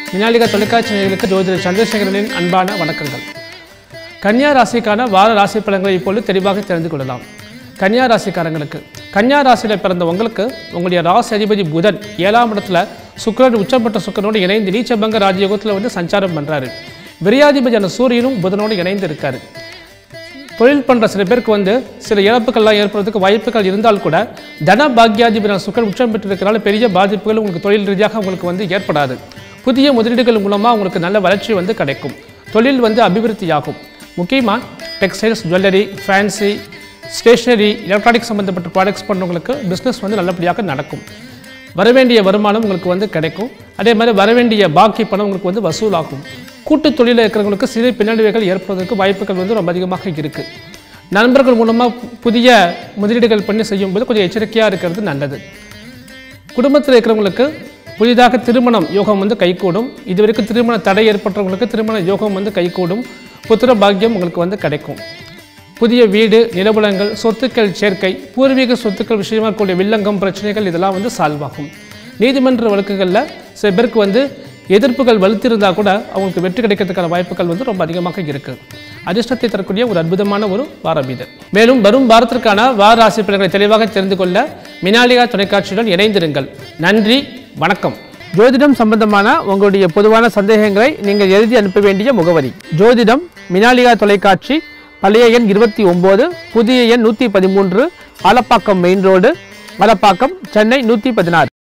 வினாலிகா தொலைக்காட்சி நேயர்களுக்கு ஜோதிடர் சந்திரசேகரனின் அன்பான வணக்கங்கள் கன்னியா ராசிக்கான வார ராசி பலன்களை இப்பொழுது தெளிவாக தெரிந்து கொள்ளலாம் கன்னியா ராசிக்காரங்களுக்கு கன்னியா ராசியில் பிறந்த உங்களுக்கு உங்களுடைய ராசி அதிபதி புதன் ஏழாம் இடத்துல சுக்கிரன் உச்சப்பட்ட சுக்கிரனோடு இணைந்து நீச்சபங்க ராஜயோகத்தில் வந்து சஞ்சாரம் பண்ணுறாரு விரையாதிபதியான சூரியனும் புதனோடு இணைந்து இருக்காரு தொழில் பண்ணுற சில பேருக்கு வந்து சில இழப்புகள்லாம் ஏற்படுறதுக்கு வாய்ப்புகள் இருந்தால் கூட தன பாக்யாதிபதியான சுக்கர் உச்சம் பெற்றிருக்கிறனால பெரிய பாதிப்புகள் உங்களுக்கு தொழில் ரீதியாக உங்களுக்கு வந்து ஏற்படாது புதிய முதலீடுகள் மூலமாக உங்களுக்கு நல்ல வளர்ச்சி வந்து கிடைக்கும் தொழில் வந்து அபிவிருத்தியாகும் முக்கியமாக textiles jewellery fancy stationery electronic சம்மந்தப்பட்ட ப்ராடக்ட்ஸ் பண்ணுறவங்களுக்கு பிஸ்னஸ் வந்து நல்லபடியாக நடக்கும் வரவேண்டிய வருமானம் உங்களுக்கு வந்து கிடைக்கும் அதே மாதிரி வரவேண்டிய பாக்கி பணம் உங்களுக்கு வந்து வசூலாகும் கூட்டு தொழிலில் இருக்கிறவங்களுக்கு சிறு பின்னடைவுகள் ஏற்படுவதற்கு வாய்ப்புகள் வந்து ரொம்ப அதிகமாக இருக்குது நண்பர்கள் மூலமாக புதிய முதலீடுகள் பண்ணி செய்யும்போது கொஞ்சம் எச்சரிக்கையாக இருக்கிறது நல்லது குடும்பத்தில் இருக்கிறவங்களுக்கு புதிதாக திருமணம் யோகம் வந்து கைகூடும் இதுவரைக்கும் திருமண தடை ஏற்பட்டவங்களுக்கு திருமண யோகம் வந்து கைகூடும் புத்திர பாக்கியம் உங்களுக்கு வந்து கிடைக்கும் புதிய வீடு நிலபுலங்கள் சொத்துக்கள் சேர்க்கை பூர்வீக சொத்துக்கள் விஷயமா இருக்கக்கூடிய வில்லங்கம் பிரச்சனைகள் இதெல்லாம் வந்து சால்வ் ஆகும் நீதிமன்ற வழக்குகளில் சில பேருக்கு வந்து எதிர்ப்புகள் வலுத்திருந்தால் கூட அவங்களுக்கு வெற்றி கிடைக்கிறதுக்கான வாய்ப்புகள் வந்து ரொம்ப அதிகமாக இருக்குது அதிர்ஷ்டத்தை தரக்கூடிய ஒரு அற்புதமான ஒரு வாரம் இது மேலும் வரும் வாரத்திற்கான வார ராசி பலன்களை தெளிவாக தெரிந்து கொள்ள மினாலிகா தொலைக்காட்சியுடன் இணைந்திருங்கள் நன்றி வணக்கம் ஜோதிடம் சம்பந்தமான உங்களுடைய பொதுவான சந்தேகங்களை நீங்கள் எழுதி அனுப்ப வேண்டிய முகவரி ஜோதிடம் மினாலிகா தொலைக்காட்சி பழைய எண் இருபத்தி ஒம்பது புதிய எண் நூற்றி பதிமூன்று ஆலப்பாக்கம் மெயின் ரோடு ஆலப்பாக்கம் சென்னை நூற்றி பதினாறு